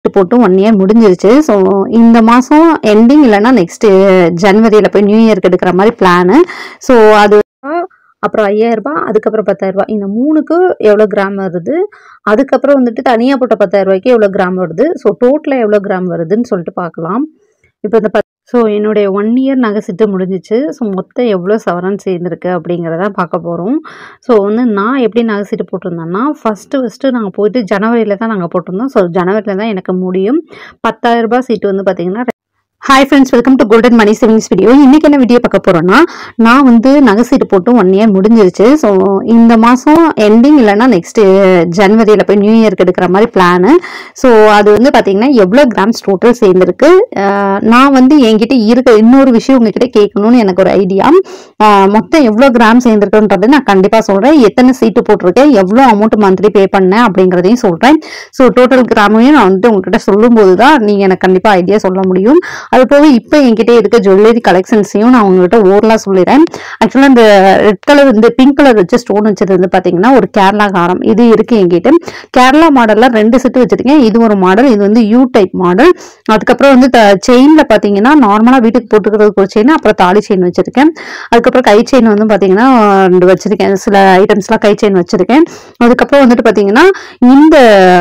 போட்டு one year முடிஞ்சிருச்சு so இந்த மாதம் எண்டிங் இல்லைன்னா நெக்ஸ்ட் ஜனவரியில் போய் நியூ இயர்க்கு எடுக்கிற மாதிரி பிளானு ஸோ அது அப்புறம் ஐயாயிரம் ரூபாய் அதுக்கப்புறம் பத்தாயிரம் ரூபாய் இந்த மூணுக்கு எவ்வளோ கிராம் வருது அதுக்கப்புறம் வந்துட்டு தனியாக போட்ட பத்தாயிரம் ரூபாய்க்கு எவ்வளோ கிராம் வருது ஸோ டோட்டலாக எவ்வளோ கிராம் வருதுன்னு சொல்லிட்டு பார்க்கலாம் இப்போ இந்த பத் ஸோ என்னுடைய ஒன் இயர் நகை சிட்டு முடிஞ்சிச்சு ஸோ மொத்தம் எவ்வளோ சவரன் சேர்ந்துருக்கு அப்படிங்கிறத பார்க்க போகிறோம் ஸோ வந்து நான் எப்படி நகை சீட்டு போட்டிருந்தேன்னா ஃபஸ்ட்டு ஃபஸ்ட்டு நாங்கள் போயிட்டு ஜனவரியில் தான் நாங்கள் போட்டிருந்தோம் ஸோ ஜனவரியில் தான் எனக்கு முடியும் பத்தாயிரம் ரூபாய் சீட்டு வந்து பார்த்தீங்கன்னா hi friends welcome to golden money savings video இன்னைக்கு என்ன வீடியோ பார்க்க போறோம்னா நான் வந்து நகை சீட்டு போட்டு ஒன் இயர் முடிஞ்சிருச்சு ஸோ இந்த மாதம் எண்டிங் இல்லைன்னா நெக்ஸ்ட் ஜனவரியில் போய் நியூ இயர்க்கு எடுக்கிற மாதிரி பிளானு ஸோ அது வந்து பார்த்தீங்கன்னா எவ்வளோ கிராம்ஸ் டோட்டல் சேர்ந்துருக்கு அஹ் நான் வந்து என்கிட்ட இருக்க இன்னொரு விஷயம் உங்ககிட்ட கேட்கணும்னு எனக்கு ஒரு ஐடியா மொத்தம் எவ்வளோ கிராம் சேர்ந்துருக்குன்றது நான் கண்டிப்பாக சொல்கிறேன் எத்தனை சீட்டு போட்டிருக்கேன் எவ்வளோ அமௌண்ட் மந்த்லி பே பண்ணேன் அப்படிங்கிறதையும் சொல்கிறேன் ஸோ டோட்டல் கிராமையும் நான் வந்துட்டு உங்ககிட்ட சொல்லும்போது தான் நீங்கள் எனக்கு கண்டிப்பாக ஐடியா சொல்ல முடியும் அது போக இப்போ என்கிட்ட இருக்க ஜுவல்லரி கலெக்ஷன்ஸையும் நான் உங்ககிட்ட ஓரலாக சொல்லிடுறேன் ஆக்சுவலாக இந்த ரெட் கலர் வந்து பிங்க் கலர் வச்சு ஸ்டோன் வச்சது வந்து பார்த்தீங்கன்னா ஒரு கேரளா காரம் இது இருக்கு என்கிட்ட கேரளா மாடலில் ரெண்டு செட்டு வச்சிருக்கேன் இது ஒரு மாடல் இது வந்து யூ டைப் மாடல் அதுக்கப்புறம் வந்து செயினில் பார்த்தீங்கன்னா நார்மலாக வீட்டுக்கு போட்டுக்கிறதுக்கு ஒரு செயின் அப்புறம் தாலி செயின் வச்சிருக்கேன் அதுக்கப்புறம் கை செயின் வந்து பார்த்தீங்கன்னா ரெண்டு வச்சிருக்கேன் சில ஐட்டம்ஸ்லாம் கை செயின் வச்சிருக்கேன் அதுக்கப்புறம் வந்துட்டு பார்த்தீங்கன்னா இந்த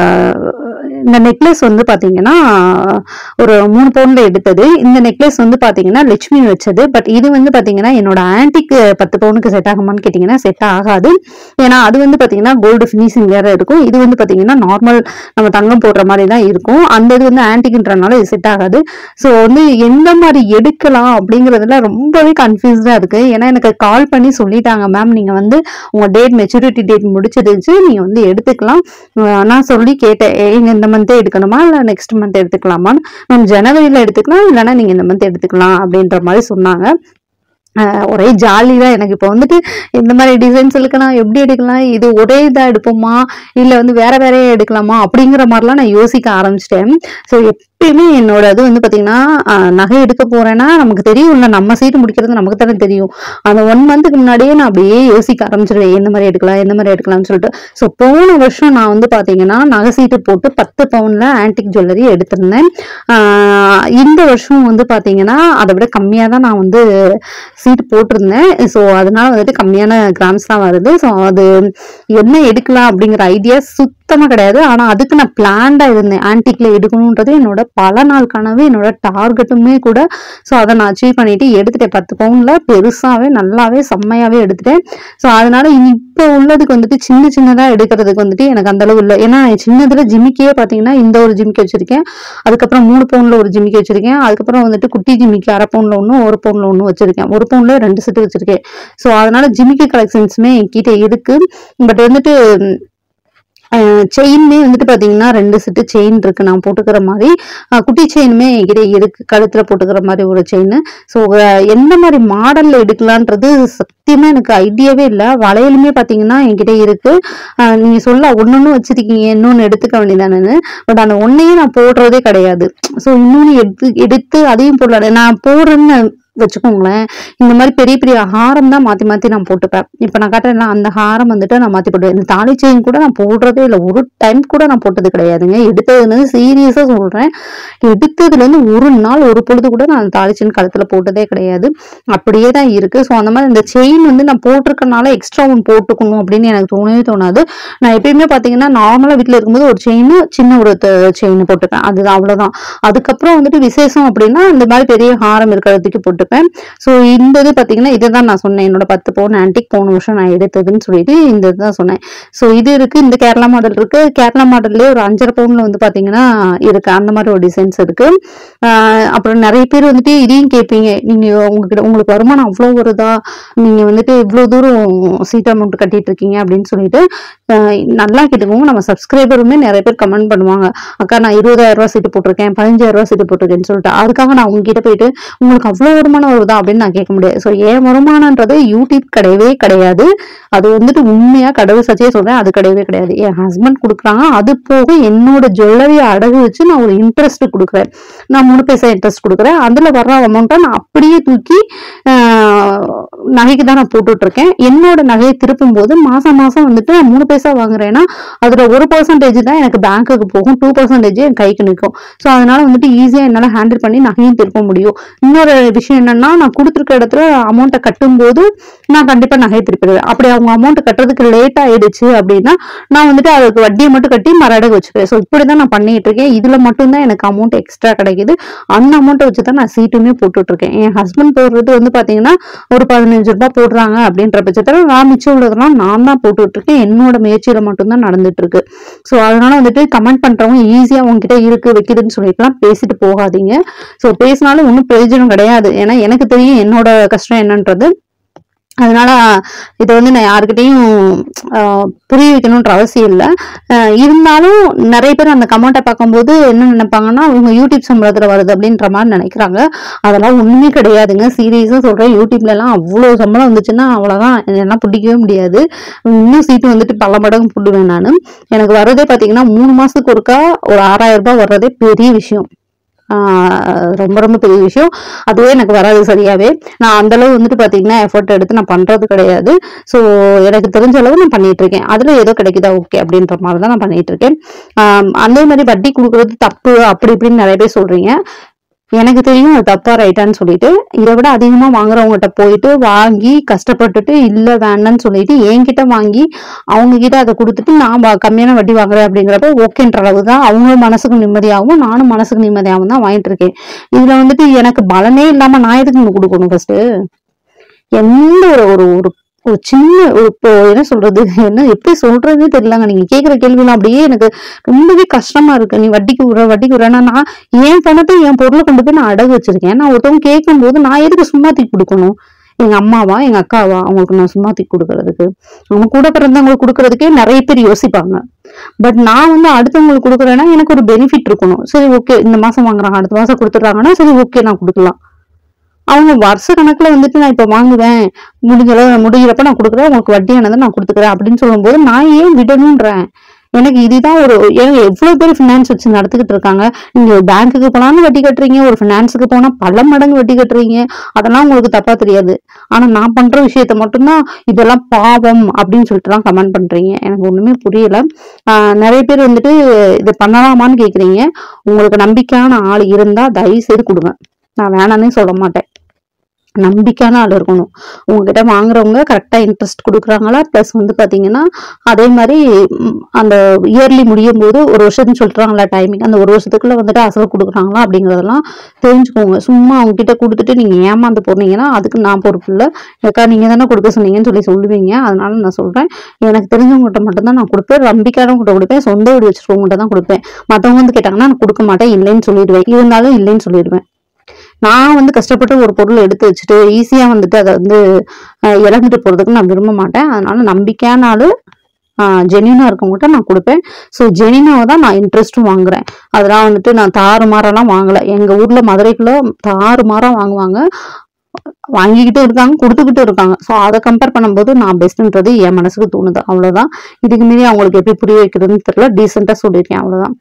இந்த நெக்லஸ் வந்து பார்த்தீங்கன்னா ஒரு மூணு பவுன்ல எடுத்தது இந்த நெக்லஸ் வந்து பாத்தீங்கன்னா லட்சுமி வச்சது பட் இது வந்து பாத்தீங்கன்னா என்னோட ஆன்டிக்கு பத்து பவுனுக்கு செட் ஆகுமான்னு கேட்டீங்கன்னா செட் ஆகாது ஏன்னா அது வந்து பாத்தீங்கன்னா கோல்டு ஃபினிஷிங் வேற இருக்கும் இது வந்து பாத்தீங்கன்னா நார்மல் நம்ம தங்கம் போடுற மாதிரி தான் இருக்கும் அந்த இது வந்து ஆன்டிக்ன்றனால இது செட் ஆகாது ஸோ வந்து எந்த மாதிரி எடுக்கலாம் அப்படிங்கிறதுல ரொம்பவே கன்ஃபியூஸ்டா இருக்கு ஏன்னா எனக்கு கால் பண்ணி சொல்லிட்டாங்க மேம் நீங்க வந்து உங்க டேட் மெச்சூரிட்டி டேட் முடிச்சிருச்சு நீங்க வந்து எடுத்துக்கலாம் அஹ் நான் சொல்லி கேட்டேன் ஏங்க இந்த மந்தே எடுக்கணுமா இல்லை நெக்ஸ்ட் மந்த் எடுத்துக்கலாமான்னு மேம் ஜனவரியில் எடுத்துக்கலாம் இல்லைன்னா நீங்கள் இந்த மந்த் எடுத்துக்கலாம் அப்படின்ற மாதிரி சொன்னாங்க ஆஹ் ஒரே ஜாலி தான் எனக்கு இப்போ வந்துட்டு இந்த மாதிரி டிசைன்ஸ் எடுக்கலாம் எப்படி எடுக்கலாம் இது ஒரே இதாக எடுப்போமா இல்லை வந்து வேற வேறையே எடுக்கலாமா அப்படிங்கிற மாதிரிலாம் நான் யோசிக்க ஆரம்பிச்சிட்டேன் ஸோ எப்பயுமே என்னோட இது வந்து பார்த்தீங்கன்னா ஆஹ் நகை எடுக்க போறேன்னா நமக்கு தெரியும் இல்லை நம்ம சீட்டு முடிக்கிறது நமக்கு தானே தெரியும் அந்த ஒன் மந்த்துக்கு முன்னாடியே நான் அப்படியே யோசிக்க ஆரம்பிச்சிடுவேன் எந்த மாதிரி எடுக்கலாம் எந்த மாதிரி எடுக்கலாம்னு சொல்லிட்டு ஸோ போன வருஷம் நான் வந்து பார்த்தீங்கன்னா நகை சீட்டு போட்டு பத்து பவுன்ல ஆன்டிக் ஜுவல்லரி எடுத்திருந்தேன் ஆஹ் இந்த வருஷம் வந்து பார்த்தீங்கன்னா அதை விட கம்மியாக தான் நான் வந்து சீட்டு போட்டிருந்தேன் ஸோ அதனால வந்துட்டு கம்மியான கிராம்ஸ் தான் வருது ஸோ அது என்ன எடுக்கலாம் அப்படிங்கிற ஐடியா சுத்தமாக கிடையாது ஆனால் அதுக்கு நான் பிளான்டாக இருந்தேன் ஆன்டிக்ல எடுக்கணுன்றது என்னோட பல நாள் கனவு என்னோட டார்கெட்டுமே கூட ஸோ அதை நான் அச்சீவ் பண்ணிட்டு எடுத்துட்டேன் பத்து பவுன்ல பெருசாவே நல்லாவே செம்மையாவே எடுத்துட்டேன் ஸோ அதனால இப்போ உள்ளதுக்கு வந்துட்டு சின்ன சின்னதாக எடுக்கிறதுக்கு வந்துட்டு எனக்கு அந்த அளவு இல்லை ஏன்னா சின்னதுல ஜிமிக்கியே பார்த்தீங்கன்னா இந்த ஒரு ஜிமிக்கி வச்சிருக்கேன் அதுக்கப்புறம் மூணு பவுன்ல ஒரு ஜிமிக்கி வச்சிருக்கேன் அதுக்கப்புறம் வந்துட்டு குட்டி ஜிமிக்கி அரை பவுன்ல ஒன்று ஒரு பவுன்ல ஒன்று வச்சிருக்கேன் ஒரு பவுன்ல ரெண்டு செட்டு வச்சிருக்கேன் ஸோ அதனால ஜிமிக்கி கலெக்ஷன்ஸுமே என்கிட்ட இருக்கு பட் வந்துட்டு செயின்மே வந்துட்டு பார்த்தீங்கன்னா ரெண்டு செட்டு செயின் இருக்கு நான் போட்டுக்கிற மாதிரி அஹ் குட்டி செயினுமே என்கிட்ட இருக்கு கழுத்துல போட்டுக்கிற மாதிரி ஒரு செயின் ஸோ எந்த மாதிரி மாடல்ல எடுக்கலான்றது சத்தியமா எனக்கு ஐடியாவே இல்லை வளையலுமே பார்த்தீங்கன்னா என்கிட்ட இருக்கு அஹ் நீங்க சொல்ல ஒன்னொன்னு வச்சிருக்கீங்க இன்னொன்னு எடுத்துக்க வேண்டியதானு பட் அந்த ஒன்னையும் நான் போடுறதே கிடையாது ஸோ இன்னொன்னு எடுத்து எடுத்து அதையும் போடல நான் போடுறேன்னு வச்சுக்கோங்களேன் இந்த மாதிரி பெரிய பெரிய ஹாரம் தான் மாத்தி மாத்தி நான் போட்டுப்பேன் இப்ப நான் காட்டுறேன் அந்த ஹாரம் வந்துட்டு நான் மாத்தி போட்டுவேன் இந்த தாலி செயின் கூட நான் போடுறதே இல்லை ஒரு டைம் கூட நான் போட்டது கிடையாதுங்க எடுத்ததுல இருந்து சீரியஸா சொல்றேன் எடுத்ததுல இருந்து ஒரு நாள் ஒரு பொழுது கூட நான் தாலி செயின் கழுத்துல போட்டதே கிடையாது அப்படியே தான் இருக்கு ஸோ அந்த மாதிரி இந்த செயின் வந்து நான் போட்டிருக்கனால எக்ஸ்ட்ரா ஒன்று போட்டுக்கணும் அப்படின்னு எனக்கு தோணவே தோணாது நான் எப்பயுமே பாத்தீங்கன்னா நார்மலா வீட்ல இருக்கும்போது ஒரு செயின் சின்ன ஒரு செயின் போட்டுப்பேன் அதுதான் அவ்வளவுதான் அதுக்கப்புறம் வந்துட்டு விசேஷம் அப்படின்னா இந்த மாதிரி பெரிய ஹாரம் இருக்கிறதுக்கு போட்டுப்பேன் ஸோ இந்த இது பார்த்தீங்கன்னா இதை தான் நான் சொன்னேன் என்னோட பத்து பவுன் ஆன்டிக் போன வருஷம் நான் எடுத்ததுன்னு சொல்லிட்டு இந்த இதுதான் சொன்னேன் ஸோ இது இருக்கு இந்த கேரளா மாடல் இருக்கு கேரளா மாடல்லே ஒரு அஞ்சரை பவுன்ல வந்து பார்த்தீங்கன்னா இருக்கு அந்த மாதிரி ஒரு டிசைன்ஸ் இருக்கு ஆஹ் அப்புறம் நிறைய பேர் வந்துட்டு இதையும் கேட்பீங்க நீங்க உங்ககிட்ட உங்களுக்கு வருமானம் அவ்வளோ வருதா நீங்க வந்துட்டு இவ்வளோ தூரம் சீட் அமௌண்ட் கட்டிட்டு இருக்கீங்க அப்படின்னு சொல்லிட்டு ஆஹ் நல்லா கேட்டுக்கோங்க நம்ம சப்ஸ்கிரைபருமே நிறைய பேர் கமெண்ட் பண்ணுவாங்க அக்கா நான் இருபதாயிரம் ரூபாய் சீட்டு போட்டிருக்கேன் பதினஞ்சாயிரம் ரூபாய் சீட்டு போட்டிருக்கேன்னு சொல்லிட்டு அதுக்காக நான் உங்ககிட்ட போயிட்டு உங்களுக்கு அவ்வளோ வருமானம் வருமானம் வருதா அப்படின்னு நான் கேட்க முடியாது ஸோ என் வருமானன்றது யூடியூப் கிடையவே கிடையாது அது வந்துட்டு உண்மையா கடவுள் சச்சியே சொல்றேன் அது கிடையவே கிடையாது என் ஹஸ்பண்ட் கொடுக்குறாங்க அது போக என்னோட ஜுவல்லரியை அடகு வச்சு நான் ஒரு இன்ட்ரெஸ்ட் கொடுக்குறேன் நான் மூணு பைசா இன்ட்ரெஸ்ட் கொடுக்குறேன் அதுல வர்ற அமௌண்ட்டை நான் அப்படியே தூக்கி ஆஹ், நகைக்கு தான் நான் போட்டுட்டு இருக்கேன் என்னோட நகையை திருப்பும் போது மாசம் மாசம் வந்துட்டு நான் மூணு பைசா வாங்குறேன்னா அதுல ஒரு பர்சன்டேஜ் தான் எனக்கு பேங்க்குக்கு போகும் டூ பர்சன்டேஜ் என் கைக்கு நிற்கும் ஸோ அதனால வந்துட்டு ஈஸியா என்னால ஹேண்டில் பண்ணி நகையும் திருப்ப முடியும் இன்னொரு விஷயம் என்னன்னா நான் கொடுத்துருக்க இடத்துல அமௌண்ட்டை கட்டும்போது நான் கண்டிப்பா நகை திருப்பிடுவேன் அப்படி அவங்க அமௌண்ட் கட்டுறதுக்கு லேட் ஆயிடுச்சு அப்படின்னா நான் வந்துட்டு அதுக்கு வட்டியை மட்டும் கட்டி மரடகு வச்சுக்கிறேன் ஸோ இப்படிதான் நான் பண்ணிட்டு இருக்கேன் இதுல மட்டும்தான் எனக்கு அமௌண்ட் எக்ஸ்ட்ரா கிடைக்குது அந்த அமௌண்ட்டை வச்சு தான் நான் சீட்டுமே போட்டுட்டு இருக்கேன் என் ஹஸ்பண்ட் போடுறது வந்து பாத்தீங்கன்னா ஒரு பதினஞ்சு ரூபாய் போடுறாங்க அப்படின்ற பட்சத்துல நான் மிச்சம் உள்ளதெல்லாம் நான் தான் போட்டுட்டு இருக்கேன் என்னோட முயற்சியில மட்டும்தான் நடந்துட்டு இருக்கு ஸோ அதனால வந்துட்டு கமெண்ட் பண்றவங்க ஈஸியா உங்ககிட்ட இருக்கு வைக்குதுன்னு சொல்லிட்டுலாம் பேசிட்டு போகாதீங்க ஸோ பேசினாலும் ஒன்றும் பிரயோஜனம் கிடையாது ஏன்னா எனக்கு தெரியும் என்னோட கஷ்டம் என்னன்றது அதனால இதை வந்து நான் யாருக்கிட்டையும் ஆஹ், புரிய வைக்கணுன்ற அவசியம் இல்லை ஆஹ், இருந்தாலும் நிறைய பேர் அந்த கமெண்ட்டை பார்க்கும்போது என்ன நினைப்பாங்கன்னா அவங்க யூடியூப் சம்பளத்துல வருது அப்படின்ற மாதிரி நினைக்கிறாங்க அதெல்லாம் ஒண்ணுமே கிடையாதுங்க சீரியஸாக சொல்றேன் யூடியூப்ல எல்லாம் அவ்வளோ சம்பளம் வந்துச்சுன்னா அவ்வளோதான் எல்லாம் பிடிக்கவே முடியாது இன்னும் சீட்டு வந்துட்டு பல மடங்கு போடுவேன் நான் எனக்கு வர்றதே பார்த்தீங்கன்னா மூணு மாசத்துக்கு ஒருக்கா ஒரு ஆறாயிரம் ரூபாய் வர்றதே பெரிய விஷயம் ஆஹ் ரொம்ப ரொம்ப பெரிய விஷயம் அதுவே எனக்கு வராது சரியாவே நான் அந்த அளவு வந்துட்டு பாத்தீங்கன்னா எஃபர்ட் எடுத்து நான் பண்றது கிடையாது ஸோ எனக்கு தெரிஞ்ச அளவு நான் பண்ணிட்டு இருக்கேன் அதுல ஏதோ கிடைக்குதா ஓகே அப்படின்ற மாதிரி தான் நான் பண்ணிட்டு இருக்கேன் ஆம், அதே மாதிரி வட்டி கொடுக்கறது தப்பு அப்படி இப்படின்னு நிறைய பேர் சொல்றீங்க எனக்கு தெரியும் அது தப்பா ரைட்டான்னு சொல்லிட்டு இதை விட அதிகமா வாங்குறவங்ககிட்ட போயிட்டு வாங்கி கஷ்டப்பட்டுட்டு இல்ல வேண்டாம்னு சொல்லிட்டு என்கிட்ட வாங்கி அவங்க கிட்ட அதை கொடுத்துட்டு நான் வ- கம்மியான வட்டி வாங்குறேன் அப்படிங்கிறப்ப ஓகேன்ற அளவு தான் அவங்க மனசுக்கு நிம்மதியாகவும் நானும் மனசுக்கு நிம்மதியாகவும் தான் வாங்கிட்டு இருக்கேன் இதுல வந்துட்டு எனக்கு பலனே இல்லாம நான் எதுக்கு உங்களுக்கு கொடுக்கணும் ஃபர்ஸ்ட் எந்த ஒரு ஒரு ஒரு ஒரு சின்ன ஒரு இப்போ என்ன சொல்றது என்ன எப்படி சொல்றதுன்னே தெரியலங்க நீங்க கேக்குற கேள்விலாம் அப்படியே எனக்கு ரொம்பவே கஷ்டமா இருக்கு நீ வட்டிக்கு விடுற வட்டிக்கு விடுறேன்னா நான் என் பணத்தை என் பொருளை கொண்டு போய் நான் அடகு வச்சிருக்கேன் நான் ஒருத்தவங்க கேட்கும் போது நான் எதுக்கு சும்மா தூக்கி கொடுக்கணும் எங்க அம்மாவா எங்க அக்காவா அவங்களுக்கு நான் சும்மா தூக்கி கொடுக்கறதுக்கு அவங்க கூட பிறந்தவங்களுக்கு கொடுக்கறதுக்கே நிறைய பேர் யோசிப்பாங்க பட் நான் வந்து அடுத்தவங்களுக்கு கொடுக்குறேன்னா எனக்கு ஒரு பெனிஃபிட் இருக்கணும் சரி ஓகே இந்த மாசம் வாங்குறாங்க அடுத்த மாசம் கொடுத்துட்றாங்கன்னா சரி ஓகே நான் கொடுக்கலாம் அவங்க வருஷ கணக்குல வந்துட்டு நான் இப்ப வாங்குவேன் முடிஞ்ச அளவு முடிகிறப்ப நான் கொடுக்குறேன் உங்களுக்கு வட்டியானதை நான் கொடுத்துக்கிறேன் அப்படின்னு சொல்லும்போது நான் ஏன் விடணுன்றேன் எனக்கு இதுதான் ஒரு ஏங்க எவ்வளவு பேர் ஃபினான்ஸ் வச்சு நடத்திக்கிட்டு இருக்காங்க நீங்க பேங்க்குக்கு போனாலும் வட்டி கட்டுறீங்க ஒரு ஃபினான்ஸுக்கு போனா பல மடங்கு வட்டி கட்டுறீங்க அதெல்லாம் உங்களுக்கு தப்பா தெரியாது ஆனா நான் பண்ற விஷயத்த மட்டும்தான் இதெல்லாம் பாவம் அப்படின்னு சொல்லிட்டு தான் கமெண்ட் பண்றீங்க எனக்கு ஒண்ணுமே புரியல ஆஹ் நிறைய பேர் வந்துட்டு இது பண்ணலாமான்னு கேக்குறீங்க உங்களுக்கு நம்பிக்கையான ஆள் இருந்தா தயவு செய்து கொடுங்க நான் வேணான்னே சொல்ல மாட்டேன் நம்பிக்கையான ஆள் இருக்கணும் உங்ககிட்ட வாங்குறவங்க கரெக்டா இன்ட்ரெஸ்ட் கொடுக்குறாங்களா ப்ளஸ் வந்து பாத்தீங்கன்னா அதே மாதிரி ம், அந்த இயர்லி முடியும் போது ஒரு வருஷத்துன்னு சொல்றாங்களா டைமிங் அந்த ஒரு வருஷத்துக்குள்ள வந்துட்டு அசல் கொடுக்குறாங்களா அப்படிங்கறதெல்லாம் தெரிஞ்சுக்கோங்க சும்மா அவங்க கிட்ட கொடுத்துட்டு நீங்க ஏமாந்து போனீங்கன்னா அதுக்கு நான் பொறுப்பு இல்லை ஏக்கா நீங்க தானே கொடுக்க சொன்னீங்கன்னு சொல்லி சொல்லுவீங்க அதனால நான் சொல்றேன் எனக்கு தெரிஞ்சவங்ககிட்ட மட்டும்தான் நான் கொடுப்பேன் நம்பிக்கையானவங்ககிட்ட கொடுப்பேன் சொந்த வீடு வச்சிருக்கவங்ககிட்ட தான் கொடுப்பேன் மத்தவங்க வந்து கேட்டாங்கன்னா நான் கொடுக்க மாட்டேன் இல்லைன்னு சொல்லிடுவேன் இருந்தாலும் இல்லைன்னு சொல்லிடுவேன் நான் வந்து கஷ்டப்பட்டு ஒரு பொருள் எடுத்து வச்சுட்டு ஈஸியா வந்துட்டு அதை வந்து அஹ், இழந்துட்டு போறதுக்கு நான் விரும்ப மாட்டேன் அதனால நம்பிக்கையான ஆளு ஜெனியூனா இருக்கவங்ககிட்ட நான் கொடுப்பேன் ஸோ ஜெனியூனாவை தான் நான் இன்ட்ரெஸ்ட்டும் வாங்குறேன் அதெல்லாம் வந்துட்டு நான் தாறுமாறெல்லாம் வாங்கல எங்க ஊர்ல மதுரைக்குள்ள தாறுமாறா வாங்குவாங்க வாங்கிக்கிட்டும் இருக்காங்க கொடுத்துக்கிட்டும் இருக்காங்க ஸோ அதை கம்பேர் பண்ணும்போது நான் பெஸ்ட்ன்றது என் மனசுக்கு தோணுது அவ்வளவுதான் இதுக்கு மீறி அவங்களுக்கு எப்படி புரிய வைக்கிறதுன்னு தெரியல டீசெண்டா சொல்லியிருக்கேன் அவ்வளவுதான்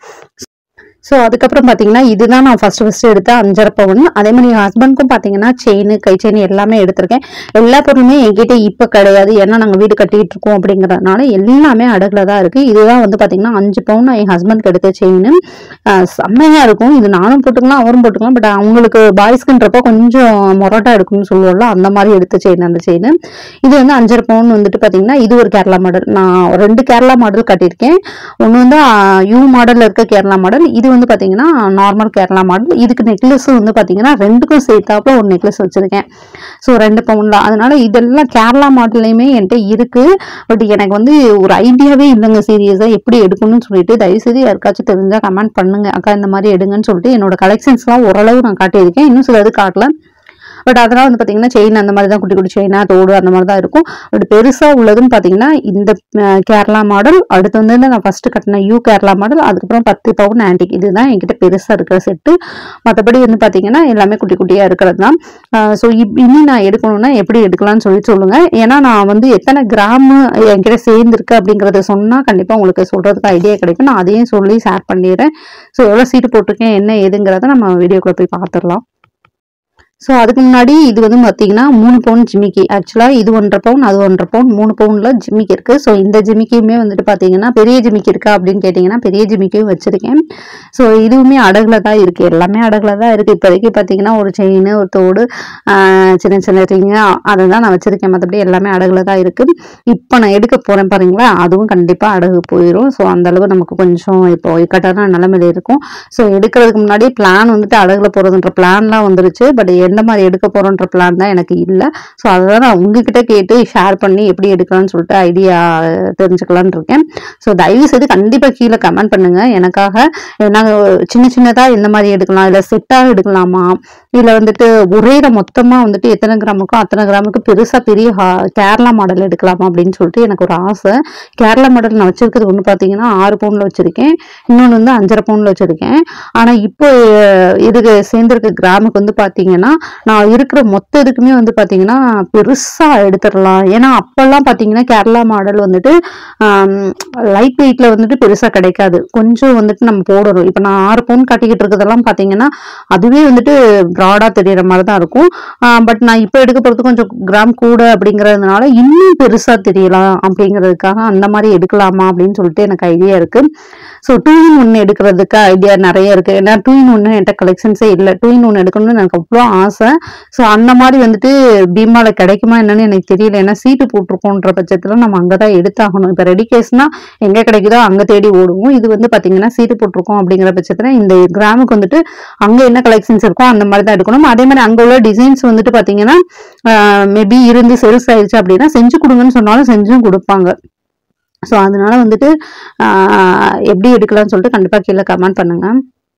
ஸோ அதுக்கப்புறம் பார்த்தீங்கன்னா இதுதான் நான் ஃபர்ஸ்ட் ஃபர்ஸ்ட் எடுத்த அஞ்சரை பவுன் அதே மாதிரி என் ஹஸ்பண்ட்க்கும் பார்த்தீங்கன்னா செயின் கை செயின் எல்லாமே எடுத்திருக்கேன் எல்லா பொருளுமே என்கிட்ட இப்போ கிடையாது ஏன்னா நாங்கள் வீடு கட்டிட்டு இருக்கோம் அப்படிங்கறதுனால எல்லாமே அடகுல தான் இருக்கு இதுதான் வந்து பார்த்தீங்கன்னா அஞ்சு பவுன் என் ஹஸ்பண்ட்க்கு எடுத்த செயின் செம்மையா இருக்கும் இது நானும் போட்டுக்கலாம் அவரும் போட்டுக்கலாம் பட் அவங்களுக்கு பாய்ஸ்க்குன்றப்ப கொஞ்சம் மொரட்டா எடுக்கும்னு சொல்லுவோம்ல அந்த மாதிரி எடுத்த செயின் அந்த செயின் இது வந்து அஞ்சரை பவுன் வந்துட்டு பார்த்தீங்கன்னா இது ஒரு கேரளா மாடல் நான் ரெண்டு கேரளா மாடல் கட்டியிருக்கேன் ஒன்று வந்து யூ மாடல்ல இருக்க கேரளா மாடல் இது வந்து பாத்தீங்கன்னா நார்மல் கேரளா மாடல் இதுக்கு நெக்லஸ் வந்து பாத்தீங்கன்னா ரெண்டுக்கும் சேர்த்தாப்புல ஒரு நெக்லஸ் வச்சிருக்கேன் ஸோ ரெண்டு பவுன் தான் அதனால இதெல்லாம் கேரளா மாடல்லையுமே என்கிட்ட இருக்கு பட் எனக்கு வந்து ஒரு ஐடியாவே இல்லைங்க சீரியஸா எப்படி எடுக்கணும்னு சொல்லிட்டு தயவுசெய்து யாருக்காச்சும் தெரிஞ்சா கமெண்ட் பண்ணுங்க அக்கா இந்த மாதிரி எடுங்கன்னு சொல்லிட்டு என்னோட கலெக்ஷன்ஸ்லாம் ஓரளவு நான் காட்டியிருக்கேன் இன்னும் சிலது காட்டல பட் அதெல்லாம் வந்து பார்த்தீங்கன்னா செயின் அந்த மாதிரி தான் குட்டி குட்டி செயினா தோடு அந்த மாதிரி தான் இருக்கும் பட் பெருசாக உள்ளதுன்னு பார்த்தீங்கன்னா இந்த அஹ், கேரளா மாடல் அடுத்து வந்து நான் ஃபர்ஸ்ட் கட்டின யூ கேரளா மாடல் அதுக்கப்புறம் பத்து பவுன் ஆன்டிக் இதுதான் என்கிட்ட பெருசாக இருக்கிற செட்டு மற்றபடி வந்து பார்த்தீங்கன்னா எல்லாமே குட்டி குட்டியாக இருக்கிறது தான் ஸோ இனி நான் எடுக்கணும்னா எப்படி எடுக்கலாம்னு சொல்லி சொல்லுங்க ஏன்னா நான் வந்து எத்தனை கிராம் என்கிட்ட சேர்ந்துருக்கு அப்படிங்கிறத சொன்னால் கண்டிப்பாக உங்களுக்கு சொல்கிறதுக்கு ஐடியா கிடைக்கும் நான் அதையும் சொல்லி ஷேர் பண்ணிடுறேன் ஸோ எவ்வளோ சீட்டு போட்டிருக்கேன் என்ன ஏதுங்கிறத நம்ம வீடியோக்குள்ளே போய் பார்த்துடலாம் ஸோ அதுக்கு முன்னாடி இது வந்து பார்த்தீங்கன்னா மூணு பவுன் ஜிமிக்கி ஆக்சுவலாக இது ஒன்றரை பவுன் அது ஒன்றரை பவுன் மூணு பவுனில் ஜிமிக்கி இருக்குது ஸோ இந்த ஜிமிக்கியுமே வந்துட்டு பார்த்தீங்கன்னா பெரிய ஜிமிக்கி இருக்கா அப்படின்னு கேட்டிங்கன்னா பெரிய ஜிமிக்கியும் வச்சுருக்கேன் ஸோ இதுவுமே அடகுல தான் இருக்குது எல்லாமே அடகுல தான் இருக்குது இப்போதைக்கு பார்த்தீங்கன்னா ஒரு செயின் ஒரு தோடு ஆஹ் சின்ன சின்ன ரிங்கு அதை தான் நான் வச்சுருக்கேன் மற்றபடி எல்லாமே அடகுல தான் இருக்குது இப்போ நான் எடுக்க போகிறேன் பாருங்களா அதுவும் கண்டிப்பாக அடகு போயிடும் ஸோ அந்தளவு நமக்கு கொஞ்சம் இப்போ இக்கட்டான நிலமையில இருக்கும் ஸோ எடுக்கிறதுக்கு முன்னாடி பிளான் வந்துட்டு அடகுல போகிறதுன்ற பிளான்லாம் வந்துருச்சு பட் எந்த மாதிரி எடுக்க போகிறோன்ற பிளான் தான் எனக்கு இல்லை ஸோ அதை தான் நான் உங்ககிட்ட கேட்டு ஷேர் பண்ணி எப்படி எடுக்கலாம்னு சொல்லிட்டு ஐடியா தெரிஞ்சுக்கலான்னு இருக்கேன் ஸோ தயவு செய்து கண்டிப்பாக கீழே கமெண்ட் பண்ணுங்க எனக்காக நாங்கள் சின்ன சின்னதாக எந்த மாதிரி எடுக்கலாம் இல்லை செட்டாக எடுக்கலாமா இல்லை வந்துட்டு ஒரே மொத்தமாக வந்துட்டு எத்தனை கிராமுக்கோ அத்தனை கிராமுக்கு பெருசாக பெரிய ஹா- கேரளா மாடல் எடுக்கலாமா அப்படின்னு சொல்லிட்டு எனக்கு ஒரு ஆசை கேரளா மாடல் நான் வச்சிருக்கிறது ஒன்று பார்த்தீங்கன்னா ஆறு பவுனில் வச்சுருக்கேன் இன்னொன்று வந்து அஞ்சரை பவுனில் வச்சுருக்கேன் ஆனால் இப்போ அஹ், இதுக்கு சேர்ந்துருக்க கிராமுக்கு வந்து பார்த்தீங்கன்னா நான் இருக்கிற மொத்த இதுக்குமே வந்து பார்த்தீங்கன்னா பெருசாக எடுத்துடலாம் ஏன்னா அப்போல்லாம் பார்த்தீங்கன்னா கேரளா மாடல் வந்துட்டு லைட் வெயிட்டில் வந்துட்டு பெருசாக கிடைக்காது கொஞ்சம் வந்துட்டு நம்ம போடணும் இப்போ நான் ஆறு பவுன் கட்டிக்கிட்டு இருக்கிறதெல்லாம் பார்த்தீங்கன்னா அதுவே வந்துட்டு ப்ராடாக தெரியிற மாதிரி தான் இருக்கும் பட் நான் இப்போ எடுக்க போகிறது கொஞ்சம் கிராம் கூட அப்படிங்கிறதுனால இன்னும் பெருசாக தெரியலாம் அப்படிங்கிறதுக்காக அந்த மாதிரி எடுக்கலாமா அப்படின்னு சொல்லிட்டு எனக்கு ஐடியா இருக்குது ஸோ டூ இன் ஒன் எடுக்கிறதுக்கு ஐடியா நிறைய இருக்குது ஏன்னா டூ இன் ஒன்று என்கிட்ட கலெக்ஷன்ஸே இல்லை டூ இன் ஒன் எடுக்கணும்னு எனக்கு அவ்வளோ ஆசை ஸோ அந்த மாதிரி வந்துட்டு பீமாவில் கிடைக்குமா என்னன்னு எனக்கு தெரியல ஏன்னா சீட்டு போட்டிருக்கோன்ற பட்சத்தில் நம்ம அங்கே தான் எடுத்தாகணும் இப்போ ரெடி கேஸ்னா எங்கே கிடைக்குதோ அங்கே தேடி ஓடுவோம் இது வந்து பார்த்தீங்கன்னா சீட்டு போட்டிருக்கோம் அப்படிங்கிற பட்சத்தில் இந்த கிராமுக்கு வந்துட்டு அங்கே என்ன கலெக்ஷன்ஸ் இருக்கோ அந்த மாதிரி தான் எடுக்கணும் அதே மாதிரி அங்கே உள்ள டிசைன்ஸ் வந்துட்டு பார்த்தீங்கன்னா மேபி இருந்து சேல்ஸ் ஆயிடுச்சு அப்படின்னா செஞ்சு கொடுங்கன்னு சொன்னாலும் செஞ்சும் கொடுப்பாங்க ஸோ அதனால வந்துட்டு ஆஹ் எப்படி எடுக்கலாம்னு சொல்லிட்டு கண்டிப்பாக கீழே கமெண்ட் பண்ணுங்க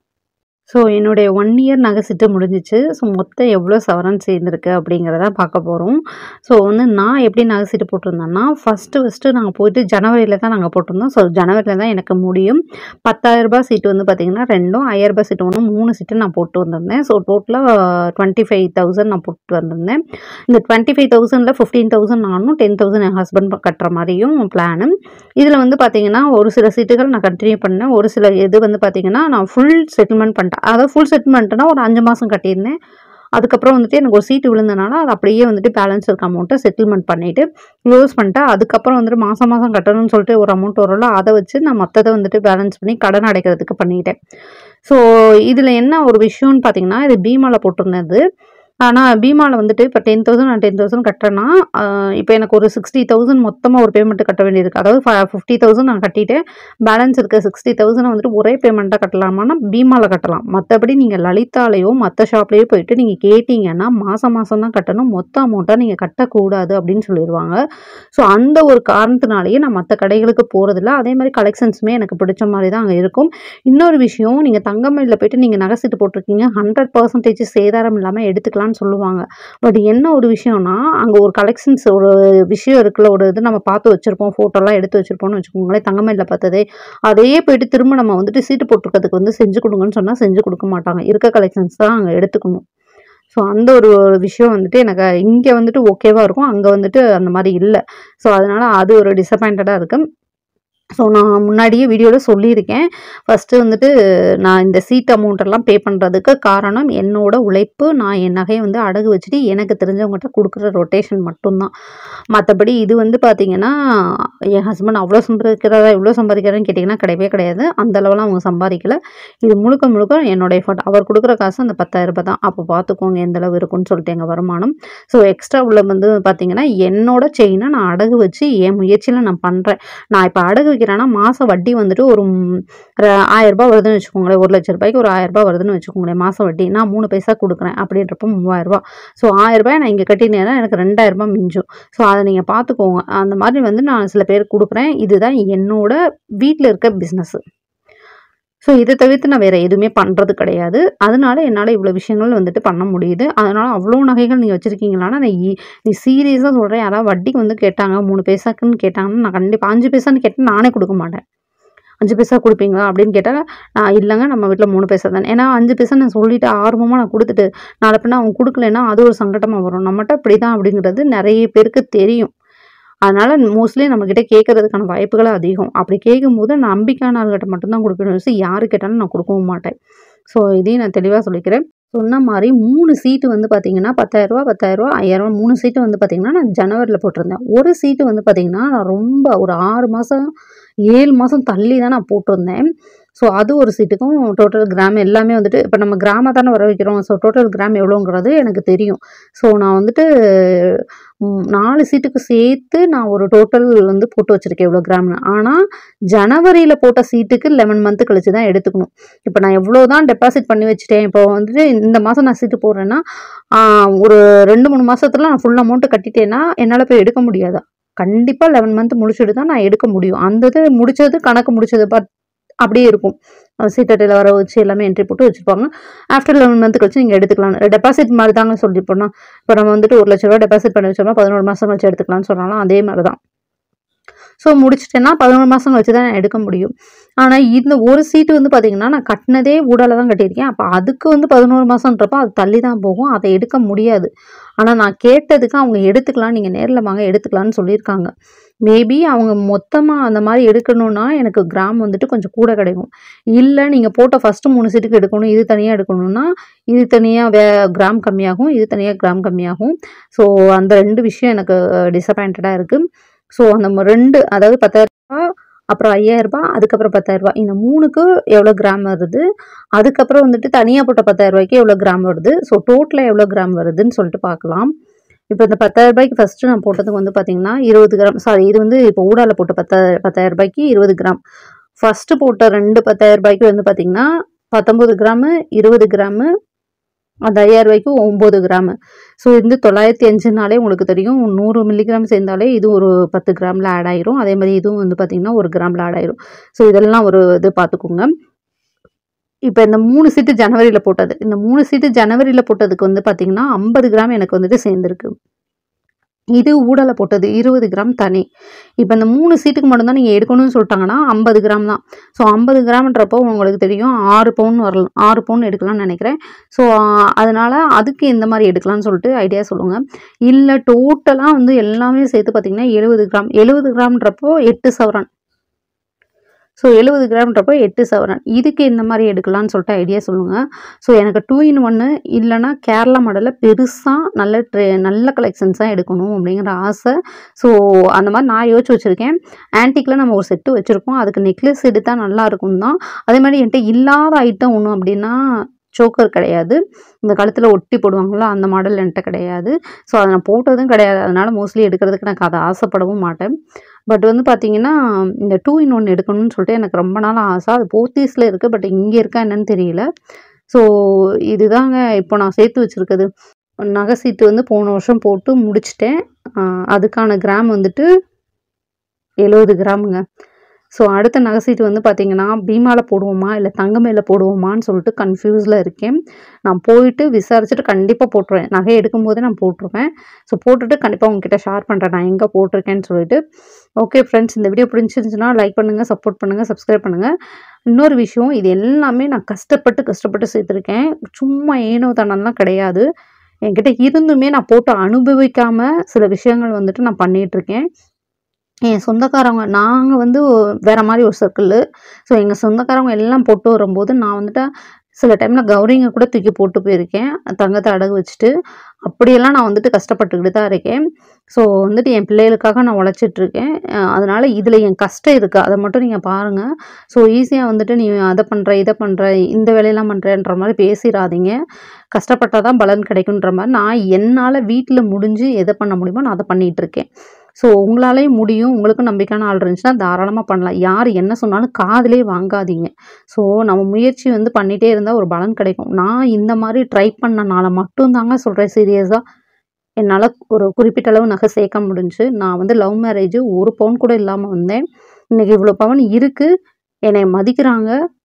ஸோ என்னுடைய ஒன் இயர் நகை சிட்டு முடிஞ்சிச்சு ஸோ மொத்தம் எவ்வளோ சவரன் சேர்ந்துருக்கு அப்படிங்கிறத பார்க்க போகிறோம் ஸோ வந்து நான் எப்படி நகை சீட்டு போட்டிருந்தேன்னா ஃபஸ்ட்டு ஃபஸ்ட்டு நாங்கள் போயிட்டு ஜனவரியில் தான் நாங்கள் போட்டிருந்தோம் ஸோ ஜனவரியில் தான் எனக்கு முடியும் பத்தாயிரம் ரூபாய் சீட்டு வந்து பார்த்திங்கன்னா ரெண்டும் ஐயாயிரம் ரூபாய் சீட்டு ஒன்று மூணு சீட்டு நான் போட்டு வந்திருந்தேன் ஸோ டோட்டலாக டுவெண்ட்டி ஃபைவ் தௌசண்ட் நான் போட்டு வந்திருந்தேன் இந்த டுவெண்ட்டி ஃபைவ் தௌசண்டில் ஃபிஃப்டீன் தௌசண்ட் நானும் டென் தௌசண்ட் என் ஹஸ்பண்ட் கட்டுற மாதிரியும் பிளானு இதில் வந்து பார்த்தீங்கன்னா ஒரு சில சீட்டுகள் நான் கண்டினியூ பண்ணேன் ஒரு சில இது வந்து பார்த்தீங்கன்னா நான் ஃபுல் செட்டில்மெண்ட் பண்ணிட்டேன் அதாவது ஃபுல் செட்டில்மெண்ட்னா ஒரு அஞ்சு மாதம் கட்டியிருந்தேன் அதுக்கப்புறம் வந்துட்டு எனக்கு ஒரு சீட்டு விழுந்தனால அது அப்படியே வந்துட்டு பேலன்ஸ் இருக்க அமௌண்ட்டை செட்டில்மெண்ட் பண்ணிவிட்டு க்ளோஸ் பண்ணிட்டேன் அதுக்கப்புறம் வந்துட்டு மாதம் மாதம் கட்டணும்னு சொல்லிட்டு ஒரு அமௌண்ட் வரும்ல அதை வச்சு நான் மற்றதை வந்துட்டு பேலன்ஸ் பண்ணி கடன் அடைக்கிறதுக்கு பண்ணிட்டேன் ஸோ இதில் என்ன ஒரு விஷயம்னு பார்த்தீங்கன்னா இது பீமாவில் போட்டிருந்தது ஆனால் பீமாவில் வந்துட்டு இப்போ டென் தௌசண்ட் நான் டென் தௌசண்ட் கட்டுறேன்னா இப்போ எனக்கு ஒரு சிக்ஸ்டி தௌசண்ட் மொத்தமாக ஒரு பேமெண்ட் கட்ட வேண்டியிருக்கு அதாவது ஃபிஃப்டி தௌசண்ட் நான் கட்டிட்டேன் பேலன்ஸ் இருக்க சிக்ஸ்டி தௌசண்ட் வந்துட்டு ஒரே பேமெண்ட்டாக கட்டலாமான்னா பீமாவில் கட்டலாம் மற்றபடி நீங்கள் லலிதாலேயோ மற்ற ஷாப்லேயோ போயிட்டு நீங்கள் கேட்டிங்கன்னா மாதம் மாதம் தான் கட்டணும் மொத்த அமௌண்ட்டாக நீங்கள் கட்டக்கூடாது அப்படின்னு சொல்லிடுவாங்க ஸோ அந்த ஒரு காரணத்தினாலேயே நான் மற்ற கடைகளுக்கு போகிறதில்ல அதே மாதிரி கலெக்ஷன்ஸுமே எனக்கு பிடிச்ச மாதிரி தான் அங்கே இருக்கும் இன்னொரு விஷயம் நீங்கள் தங்கமயிலில் போயிட்டு நீங்கள் நகை சீட்டு போட்டிருக்கீங்க ஹண்ட்ரட் பர்சன்டேஜ் சேதாரம் இல்லாமல் எடுத்துக்கலாம்னு சொல்லுவாங்க பட் என்ன ஒரு விஷயம்னா அங்கே ஒரு கலெக்ஷன்ஸ் ஒரு விஷயம் இருக்குல்ல ஒரு இது நம்ம பார்த்து வச்சுருப்போம் ஃபோட்டோலாம் எடுத்து வச்சுருப்போம்னு வச்சுக்கோங்களேன் தங்கமயிலில் பார்த்ததே அதையே போயிட்டு திரும்ப நம்ம வந்துட்டு சீட்டு போட்டிருக்கிறதுக்கு வந்து செஞ்சு கொடுங்கன்னு சொன்னால் செஞ்சு கொடுக்க மாட்டாங்க இருக்க கலெக்ஷன்ஸ் தான் அங்கே எடுத்துக்கணும் ஸோ அந்த ஒரு விஷயம் வந்துட்டு எனக்கு இங்கே வந்துட்டு ஓகேவாக இருக்கும் அங்கே வந்துட்டு அந்த மாதிரி இல்லை ஸோ அதனால் அது ஒரு டிசப்பாயிண்டடாக இருக்குது ஸோ நான் முன்னாடியே வீடியோவில் சொல்லியிருக்கேன் ஃபஸ்ட்டு வந்துட்டு நான் இந்த சீட் அமௌண்ட்டெல்லாம் பே பண்ணுறதுக்கு காரணம் என்னோட உழைப்பு நான் என் நகையை வந்து அடகு வச்சுட்டு எனக்கு தெரிஞ்சவங்ககிட்ட கொடுக்குற ரொட்டேஷன் மட்டும்தான் மற்றபடி இது வந்து பார்த்திங்கன்னா என் ஹஸ்பண்ட் அவ்வளோ சம்பாதிக்கிறதா இவ்வளோ சம்பாதிக்கிறான்னு கேட்டிங்கன்னா கிடையவே கிடையாது அந்த அளவுலாம் அவங்க சம்பாதிக்கல இது முழுக்க முழுக்க என்னோட எஃபர்ட் அவர் கொடுக்குற காசு அந்த பத்தாயிரம் ரூபாய் தான் அப்போ பார்த்துக்கோங்க எந்த அளவு இருக்குன்னு சொல்லிட்டு எங்கள் வருமானம் ஸோ எக்ஸ்ட்ரா உள்ள வந்து பார்த்திங்கன்னா என்னோட செயினை நான் அடகு வச்சு என் முயற்சியில் நான் பண்ணுறேன் நான் இப்போ அடகு வைக்கிறேன்னா மாதம் வட்டி வந்துட்டு ஒரு ம், ர- ஆயிரம் ரூபாய் வருதுன்னு வச்சுக்கோங்களேன் ஒரு லட்ச ரூபாய்க்கு ஒரு ஆயிரம் ரூபாய் வருதுன்னு வச்சுக்கோங்களேன் மாதம் வட்டி நான் மூணு பைசா கொடுக்குறேன் அப்படின்றப்ப மூவாயிரம் ரூபாய் ஸோ ஆயிரம் ரூபாய் நான் இங்கே கட்டினேன்னா எனக்கு ரெண்டாயிரம் ரூபாய் மிஞ்சும் ஸோ அதை நீங்கள் பார்த்துக்கோங்க அந்த மாதிரி வந்து நான் சில பேருக்கு கொடுக்குறேன் இதுதான் என்னோட வீட்டில் இருக்க பிஸ்னஸ் ஸோ இதை தவிர்த்து நான் வேறு எதுவுமே பண்ணுறது கிடையாது அதனால என்னால் இவ்வளோ விஷயங்கள் வந்துட்டு பண்ண முடியுது அதனால் அவ்வளோ நகைகள் நீங்கள் வச்சுருக்கீங்களான்னா நான் இ- நீ சீரியஸாக சொல்கிறேன் யாராவது வட்டிக்கு வந்து கேட்டாங்க மூணு பைசாக்குன்னு கேட்டாங்கன்னா நான் கண்டிப்பாக அஞ்சு பைசான்னு கேட்டால் நானே கொடுக்க மாட்டேன் அஞ்சு பைசா கொடுப்பீங்களா அப்படின்னு கேட்டால் நான் இல்லைங்க நம்ம வீட்டில் மூணு பைசா தானே ஏன்னா அஞ்சு பைசா நான் சொல்லிட்டு ஆர்வமாக நான் கொடுத்துட்டு நாளை பின்ன அவங்க கொடுக்கலன்னா அது ஒரு சங்கடமாக வரும் நம்மகிட்ட இப்படி தான் அப்படிங்கிறது நிறைய பேருக்கு தெரியும் அதனால் மோஸ்ட்லி நம்மக்கிட்ட கேட்கறதுக்கான வாய்ப்புகள் அதிகம் அப்படி கேட்கும்போது நான் நம்பிக்கையான ஆள்கிட்ட மட்டும்தான் கொடுப்பேன் வச்சு யாரு கேட்டாலும் நான் கொடுக்கவும் மாட்டேன் ஸோ இதையும் நான் தெளிவாக சொல்லிக்கிறேன் சொன்ன மாதிரி மூணு சீட்டு வந்து பார்த்தீங்கன்னா பத்தாயிரரூபா பத்தாயிரரூபா ஐயாயிரரூபா மூணு சீட்டு வந்து பார்த்தீங்கன்னா நான் ஜனவரியில் போட்டிருந்தேன் ஒரு சீட்டு வந்து பார்த்தீங்கன்னா நான் ரொம்ப ஒரு ஆறு மாதம் ஏழு மாதம் தள்ளி தான் நான் போட்டிருந்தேன் ஸோ அது ஒரு சீட்டுக்கும் டோட்டல் கிராம் எல்லாமே வந்துட்டு இப்போ நம்ம கிராம தானே வர வைக்கிறோம் ஸோ டோட்டல் கிராம் எவ்வளோங்கிறது எனக்கு தெரியும் ஸோ நான் வந்துட்டு ம், நாலு சீட்டுக்கு சேர்த்து நான் ஒரு டோட்டல் வந்து போட்டு வச்சுருக்கேன் எவ்வளோ கிராம்னு ஆனால் ஜனவரியில் போட்ட சீட்டுக்கு லெவன் மந்த்து கழிச்சு தான் எடுத்துக்கணும் இப்போ நான் எவ்வளோ தான் டெபாசிட் பண்ணி வச்சுட்டேன் இப்போ வந்துட்டு இந்த மாதம் நான் சீட்டு போடுறேன்னா ஆ, ஒரு ரெண்டு மூணு மாசத்துல நான் ஃபுல் அமௌண்ட்டு கட்டிட்டேன்னா என்னால் போய் எடுக்க முடியாது கண்டிப்பாக லெவன் மந்த் முடிச்சுட்டு தான் நான் எடுக்க முடியும் அந்த இது முடிச்சது கணக்கு முடிச்சது பட் அப்படியே இருக்கும் சீட்டட்டையில் வர வச்சு எல்லாமே என்ட்ரி போட்டு வச்சுருப்பாங்க ஆஃப்டர் லெவன் மந்த் கழிச்சு நீங்கள் எடுத்துக்கலாம் டெபாசிட் மாதிரி தாங்க சொல்லி போனால் இப்போ நம்ம வந்துட்டு ஒரு லட்ச ரூபா டெபாசிட் பண்ணி வச்சோம்னா பதினோரு மாதம் கழிச்சு எடுத்துக்கலாம்னு சொன்னாலும் அதே மாதிரி தான் ஸோ முடிச்சிட்டேன்னா பதினோரு மாதம் கழிச்சு தான் நான் எடுக்க முடியும் ஆனால் இந்த ஒரு சீட்டு வந்து பார்த்தீங்கன்னா நான் கட்டினதே ஊடால தான் கட்டியிருக்கேன் அப்போ அதுக்கு வந்து பதினோரு மாதம்ன்றப்போ அது தள்ளி தான் போகும் அதை எடுக்க முடியாது ஆனால் நான் கேட்டதுக்கு அவங்க எடுத்துக்கலாம் நீங்கள் நேரில் வாங்க எடுத்துக்கலாம்னு சொல்லியிருக்காங்க மேபி அவங்க மொத்தமாக அந்த மாதிரி எடுக்கணும்னா எனக்கு கிராம் வந்துட்டு கொஞ்சம் கூட கிடைக்கும் இல்லை நீங்கள் போட்ட ஃபஸ்ட்டு மூணு சீட்டுக்கு எடுக்கணும் இது தனியாக எடுக்கணும்னா இது தனியாக வே கிராம் கம்மியாகும் இது தனியாக கிராம் கம்மியாகும் ஸோ அந்த ரெண்டு விஷயம் எனக்கு டிசப்பாயிண்டடாக இருக்குது ஸோ அந்த ம- ரெண்டு அதாவது பத்தாயிரம் ரூபாய் அப்புறம் ஐயாயிரம் ரூபாய் அதுக்கப்புறம் பத்தாயிரம் ரூபாய் இந்த மூணுக்கு எவ்வளோ கிராம் வருது அதுக்கப்புறம் வந்துட்டு தனியாக போட்ட பத்தாயிரம் ரூபாய்க்கு எவ்வளோ கிராம் வருது ஸோ டோட்டலாக எவ்வளோ கிராம் வருதுன்னு சொல்லிட்டு பார்க்கலாம் இப்போ இந்த பத்தாயிரம் ரூபாய்க்கு ஃபஸ்ட்டு நான் போட்டதுக்கு வந்து பார்த்தீங்கன்னா இருபது கிராம் சாரி இது வந்து இப்போ ஊடால போட்ட பத்தா பத்தாயிரம் ரூபாய்க்கு இருபது கிராம் ஃபஸ்ட்டு போட்ட ரெண்டு பத்தாயிரம் ரூபாய்க்கு வந்து பார்த்தீங்கன்னா பத்தொம்பது கிராமு இருபது கிராமு அந்த ஐயாயிரம் ரூபாய்க்கு ஒம்பது கிராமு ஸோ இது தொள்ளாயிரத்தி அஞ்சுனாலே உங்களுக்கு தெரியும் நூறு மில்லிகிராம் சேர்ந்தாலே இது ஒரு பத்து கிராமில் ஆட் ஆயிரும் அதே மாதிரி இதுவும் வந்து பார்த்திங்கன்னா ஒரு கிராமில் ஆட் ஆயிரும் ஸோ இதெல்லாம் ஒரு இது பார்த்துக்கோங்க இப்போ இந்த மூணு சீட்டு ஜனவரியில் போட்டது இந்த மூணு சீட்டு ஜனவரியில் போட்டதுக்கு வந்து பார்த்திங்கன்னா ஐம்பது கிராம் எனக்கு வந்துட்டு சேர்ந்துருக்கு இது ஊடலை போட்டது இருபது கிராம் தனி இப்போ இந்த மூணு சீட்டுக்கு மட்டும்தான் நீங்கள் எடுக்கணும்னு சொல்லிட்டாங்கன்னா ஐம்பது கிராம் தான் ஸோ ஐம்பது கிராம்ன்றப்போ உங்களுக்கு தெரியும் ஆறு பவுன் வரலாம் ஆறு பவுன் எடுக்கலாம்னு நினைக்கிறேன் ஸோ அதனால் அதுக்கு எந்த மாதிரி எடுக்கலாம்னு சொல்லிட்டு ஐடியா சொல்லுங்கள் இல்லை டோட்டலாக வந்து எல்லாமே சேர்த்து பார்த்தீங்கன்னா எழுபது கிராம் எழுபது கிராம்ன்றப்போ எட்டு சவரன் ஸோ எழுபது கிராம்ன்றப்போ எட்டு சவரன் இதுக்கு எந்த மாதிரி எடுக்கலாம்னு சொல்லிட்டு ஐடியா சொல்லுங்கள் ஸோ எனக்கு டூ இன் ஒன்று இல்லைன்னா கேரளா மாடலில் பெருசாக நல்ல ட்ரெ நல்ல கலெக்ஷன்ஸாக எடுக்கணும் அப்படிங்கிற ஆசை ஸோ அந்த மாதிரி நான் யோசிச்சு வச்சுருக்கேன் ஆன்டிக்கில் நம்ம ஒரு செட்டு வச்சுருக்கோம் அதுக்கு நெக்லஸ் எடுத்தால் நல்லா இருக்கும் தான் அதே மாதிரி என்கிட்ட இல்லாத ஐட்டம் ஒன்று அப்படின்னா சோக்கர் கிடையாது இந்த கழுத்தில் ஒட்டி போடுவாங்களோ அந்த மாடல் என்கிட்ட கிடையாது ஸோ அதை நான் போட்டதும் கிடையாது அதனால் மோஸ்ட்லி எடுக்கிறதுக்கு எனக்கு அதை ஆசைப்படவும் மாட்டேன் பட் வந்து பார்த்தீங்கன்னா இந்த டூ இன் ஒன் எடுக்கணும்னு சொல்லிட்டு எனக்கு ரொம்ப நாள் ஆசை அது போத்தீஸில் இருக்குது பட் இங்கே இருக்கா என்னன்னு தெரியல ஸோ இதுதாங்க இப்போ நான் சேர்த்து வச்சுருக்குது நகை சீட்டு வந்து போன வருஷம் போட்டு முடிச்சிட்டேன் ஆஹ் அதுக்கான கிராம் வந்துட்டு எழுபது கிராமுங்க ஸோ அடுத்த நகை சீட்டு வந்து பார்த்தீங்கன்னா பீமாவில் போடுவோமா இல்லை தங்கமேல போடுவோமான்னு சொல்லிட்டு கன்ஃபியூஸில் இருக்கேன் நான் போயிட்டு விசாரிச்சுட்டு கண்டிப்பாக போட்டுருவேன் நகை எடுக்கும்போதே நான் போட்டுருவேன் ஸோ போட்டுட்டு கண்டிப்பாக உங்ககிட்ட ஷேர் பண்ணுறேன் நான் எங்கே போட்டிருக்கேன்னு சொல்லிட்டு ஓகே ஃப்ரெண்ட்ஸ் இந்த வீடியோ பிடிச்சிருந்துச்சுன்னா லைக் பண்ணுங்கள் சப்போர்ட் பண்ணுங்கள் சப்ஸ்கிரைப் பண்ணுங்கள் இன்னொரு விஷயம் இது எல்லாமே நான் கஷ்டப்பட்டு கஷ்டப்பட்டு சேர்த்துருக்கேன் சும்மா ஏனோ தானெல்லாம் கிடையாது என்கிட்ட இருந்துமே நான் போட்டு அனுபவிக்காமல் சில விஷயங்கள் வந்துட்டு நான் பண்ணிகிட்ருக்கேன் என் சொந்தக்காரவங்க நாங்கள் வந்து வேற மாதிரி ஒரு சர்க்கிள் ஸோ எங்கள் சொந்தக்காரவங்க எல்லாம் போட்டு வரும்போது நான் வந்துட்டு சில டைமில் கௌரிங்க கூட தூக்கி போட்டு போயிருக்கேன் தங்கத்தை அடகு வச்சுட்டு அப்படியெல்லாம் நான் வந்துட்டு கஷ்டப்பட்டுக்கிட்டு தான் இருக்கேன் ஸோ வந்துட்டு என் பிள்ளைகளுக்காக நான் உழைச்சிட்டு இருக்கேன் அஹ் அதனால இதில் என் கஷ்டம் இருக்குது அதை மட்டும் நீங்கள் பாருங்கள் ஸோ ஈஸியாக வந்துட்டு நீ அதை பண்ணுற இதை பண்ணுற இந்த வேலையெல்லாம் பண்ணுறேன்ற மாதிரி பேசிடாதீங்க கஷ்டப்பட்டால் தான் பலன் கிடைக்குன்ற மாதிரி நான் என்னால் வீட்டில் முடிஞ்சு எதை பண்ண முடியுமோ நான் அதை பண்ணிகிட்டு இருக்கேன் ஸோ உங்களாலேயும் முடியும் உங்களுக்கும் நம்பிக்கையான ஆள் இருந்துச்சுன்னா தாராளமாக பண்ணலாம் யார் என்ன சொன்னாலும் காதிலே வாங்காதீங்க ஸோ நம்ம முயற்சி வந்து பண்ணிகிட்டே இருந்தால் ஒரு பலன் கிடைக்கும் நான் இந்த மாதிரி ட்ரை பண்ணனால மட்டும்தாங்க சொல்கிறேன் சீரியஸாக என்னால் ஒரு குறிப்பிட்ட அளவு நகை சேர்க்க முடிஞ்சு நான் வந்து லவ் மேரேஜ் ஒரு பவுன் கூட இல்லாமல் வந்தேன் இன்றைக்கி இவ்வளோ பவுன் இருக்குது என்னை மதிக்கிறாங்க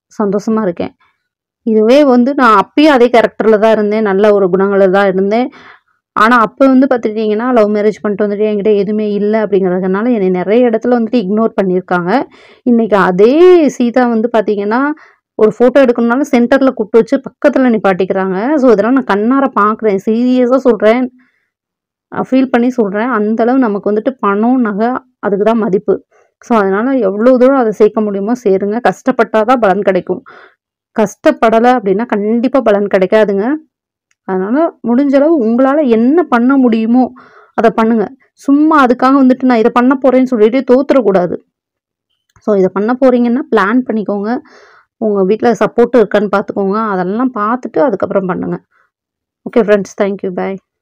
சந்தோஷமா இருக்கேன் இதுவே வந்து நான் அப்பயும் அதே கேரக்டரில் தான் இருந்தேன் நல்ல ஒரு குணங்களில் தான் இருந்தேன் ஆனால் அப்போ வந்து பார்த்துட்டிங்கன்னா லவ் மேரேஜ் பண்ணிட்டு வந்துட்டு என்கிட்ட எதுவுமே இல்லை அப்படிங்கிறதுனால என்னை நிறைய இடத்துல வந்துட்டு இக்னோர் பண்ணியிருக்காங்க இன்னைக்கு அதே சீதா வந்து பார்த்தீங்கன்னா ஒரு ஃபோட்டோ எடுக்கணும்னாலும் சென்டரில் கூப்பிட்டு வச்சு பக்கத்தில் நிப்பாட்டிக்கிறாங்க ஸோ இதெல்லாம் நான் கண்ணார பார்க்குறேன் சீரியஸாக சொல்கிறேன் ஃபீல் பண்ணி சொல்கிறேன் அந்தளவு நமக்கு வந்துட்டு பணம் நகை அதுக்கு தான் மதிப்பு ஸோ அதனால் எவ்வளோ தூரம் அதை சேர்க்க முடியுமோ சேருங்க கஷ்டப்பட்டால் தான் பலன் கிடைக்கும் கஷ்டப்படலை அப்படின்னா கண்டிப்பாக பலன் கிடைக்காதுங்க அதனால் முடிஞ்ச அளவு உங்களால் என்ன பண்ண முடியுமோ அதை பண்ணுங்க சும்மா அதுக்காக வந்துட்டு நான் இதை பண்ண போகிறேன்னு சொல்லிட்டு தோத்துறக்கூடாது ஸோ இதை பண்ண போகிறீங்கன்னா பிளான் பண்ணிக்கோங்க உங்கள் வீட்டில் சப்போர்ட் இருக்கான்னு பார்த்துக்கோங்க அதெல்லாம் பார்த்துட்டு அதுக்கப்புறம் பண்ணுங்கள் ஓகே ஃப்ரெண்ட்ஸ் தேங்க்யூ பாய்